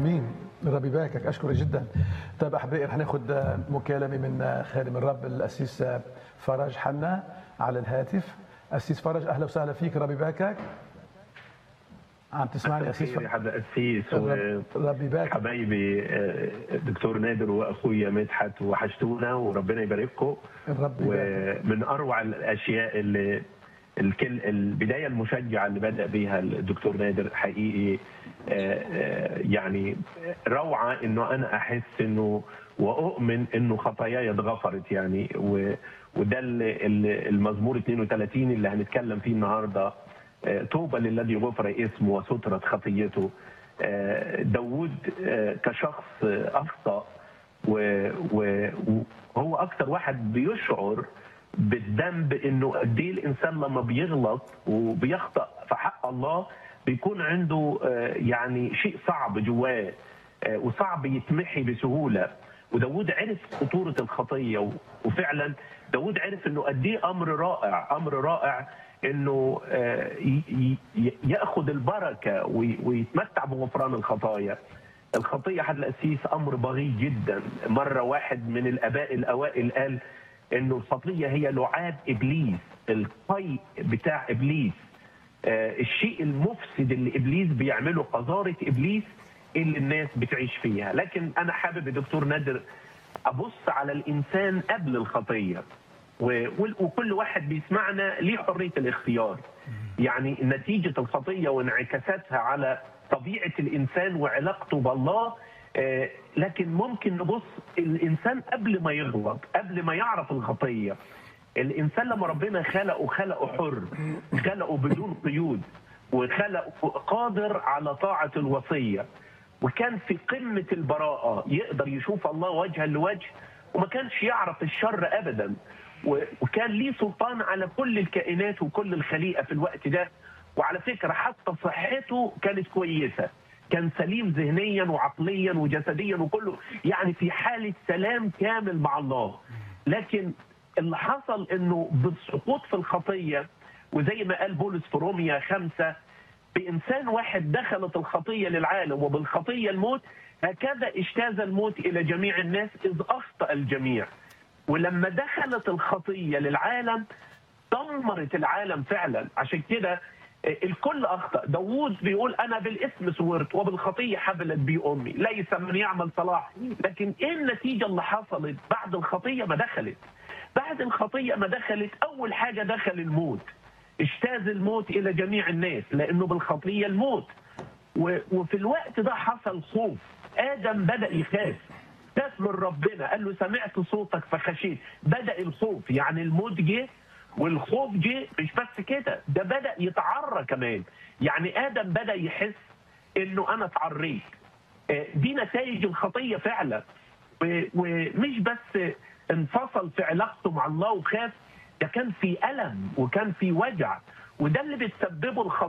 امين ربي يباركك اشكرك جدا طيب احبائي رح ناخذ مكالمه من خادم الرب الاسيس فرج حنا على الهاتف اسيس فرج اهلا وسهلا فيك ربي يباركك عم تسمعني اسيس خير يا حدا قسيس رب- ربي يباركك وحبايبي آه، دكتور نادر واخويا مدحت وحشتونا وربنا يبارككم الرب يباركك ومن اروع الاشياء اللي الكل البدايه المشجعه اللي بدا بها الدكتور نادر حقيقي آه، آه، يعني روعه انه انا احس انه واؤمن انه خطاياي اتغفرت يعني و- وده ال- ال- المزمور 32 اللي هنتكلم فيه النهارده آه، طوبى للذي غفر اسمه وسترت خطيته آه، داوود آه، كشخص آه، اخطا و- و- وهو اكثر واحد بيشعر بالذنب انه قد ايه الانسان لما بيغلط وبيخطا في حق الله بيكون عنده آه، يعني شيء صعب جواه آه، وصعب يتمحي بسهوله وداود عرف خطوره الخطيه و- وفعلا داود عرف انه قد ايه امر رائع امر رائع انه آه، ي- ي- ياخذ البركه وي- ويتمتع بغفران الخطايا الخطيه حد الاسيس امر بغيض جدا مره واحد من الاباء الاوائل قال انه الخطيه هي لعاب ابليس القي بتاع ابليس آه، الشيء المفسد اللي ابليس بيعمله قذاره ابليس اللي الناس بتعيش فيها لكن انا حابب يا دكتور نادر ابص على الانسان قبل الخطيه و- وال- وكل واحد بيسمعنا ليه حريه الاختيار يعني نتيجه الخطيه وانعكاساتها على طبيعه الانسان وعلاقته بالله آه، لكن ممكن نبص الانسان قبل ما يغلط قبل ما يعرف الخطيه الانسان لما ربنا خلقه خلقه حر خلقه بدون قيود وخلقه قادر على طاعه الوصيه وكان في قمه البراءه يقدر يشوف الله وجها لوجه وما كانش يعرف الشر ابدا و- وكان ليه سلطان على كل الكائنات وكل الخليقه في الوقت ده وعلى فكره حتى صحته كانت كويسه كان سليم ذهنيا وعقليا وجسديا وكله يعني في حاله سلام كامل مع الله لكن اللي حصل انه بالسقوط في الخطيه وزي ما قال بولس في روميا خمسة بإنسان واحد دخلت الخطية للعالم وبالخطية الموت هكذا اجتاز الموت إلى جميع الناس إذ أخطأ الجميع ولما دخلت الخطية للعالم دمرت العالم فعلا عشان كده الكل اخطا داوود بيقول انا بالاسم سورت وبالخطيه حبلت بي امي ليس من يعمل صلاح لكن ايه النتيجه اللي حصلت بعد الخطيه ما دخلت بعد الخطيه ما دخلت اول حاجه دخل الموت اجتاز الموت الى جميع الناس لانه بالخطيه الموت و- وفي الوقت ده حصل خوف ادم بدا يخاف خاف من ربنا قال له سمعت صوتك فخشيت بدا الخوف يعني الموت جه والخوف جه مش بس كده ده بدا يتعرى كمان يعني ادم بدا يحس انه انا اتعريت آه، دي نتائج الخطيه فعلا و- ومش بس انفصل في علاقته مع الله وخاف ده كان في الم وكان في وجع وده اللي بتسببه الخطيه